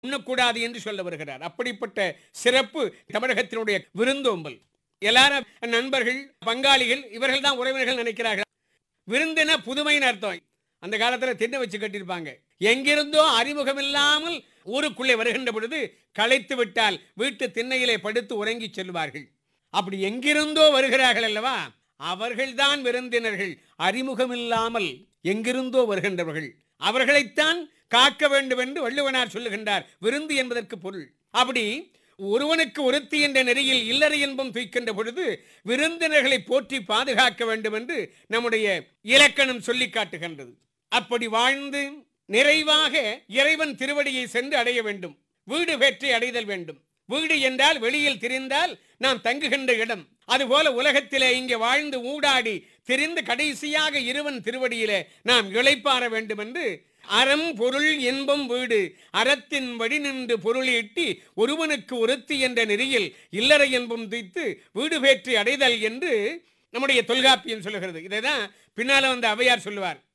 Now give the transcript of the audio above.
உண்ணக்கூடாது என்று சொல்ல வருகிறார் அப்படிப்பட்ட சிறப்பு தமிழகத்தினுடைய விருந்தோம்பல் எல்லாரும் நண்பர்கள் பங்காளிகள் இவர்கள் தான் உறவினர்கள் நினைக்கிறார்கள் விருந்தின புதுமைன்னு அர்த்தம் அந்த காலத்துல திண்ணை வச்சு கட்டியிருப்பாங்க எங்கிருந்தோ அறிமுகம் இல்லாமல் ஊருக்குள்ளே வருகின்ற பொழுது களைத்து விட்டால் வீட்டு திண்ணையிலே படுத்து உறங்கி செல்வார்கள் அப்படி எங்கிருந்தோ வருகிறார்கள் அல்லவா அவர்கள்தான் விருந்தினர்கள் அறிமுகம் இல்லாமல் எங்கிருந்தோ வருகின்றவர்கள் அவர்களைத்தான் காக்க வேண்டும் என்று வள்ளுவனார் சொல்லுகின்றார் விருந்து என்பதற்கு பொருள் அப்படி ஒருவனுக்கு ஒருத்தி என்ற நெறியில் இல்லறை என்பம் தூய்க்கின்ற பொழுது விருந்தினர்களை போற்றி பாதுகாக்க வேண்டும் என்று நம்முடைய இலக்கணம் சொல்லி காட்டுகின்றது அப்படி வாழ்ந்து நிறைவாக இறைவன் திருவடியை சென்று அடைய வேண்டும் வீடு பெற்றி அடைதல் வேண்டும் வீடு என்றால் வெளியில் திரிந்தால் நாம் தங்குகின்ற இடம் அதுபோல உலகத்திலே இங்கே வாழ்ந்து ஊடாடி திரிந்து கடைசியாக இருவன் திருவடியிலே நாம் இளைப்பாற வேண்டும் என்று அறம் பொருள் இன்பம் வீடு அறத்தின் வழி நின்று பொருளீட்டி ஒருவனுக்கு ஒருத்தி என்ற நெறியில் இல்லறை என்பம் துய்த்து வீடு பேற்றி அடைதல் என்று நம்முடைய தொல்காப்பியம் சொல்லுகிறது இதை தான் பின்னால வந்து அவையார் சொல்லுவார்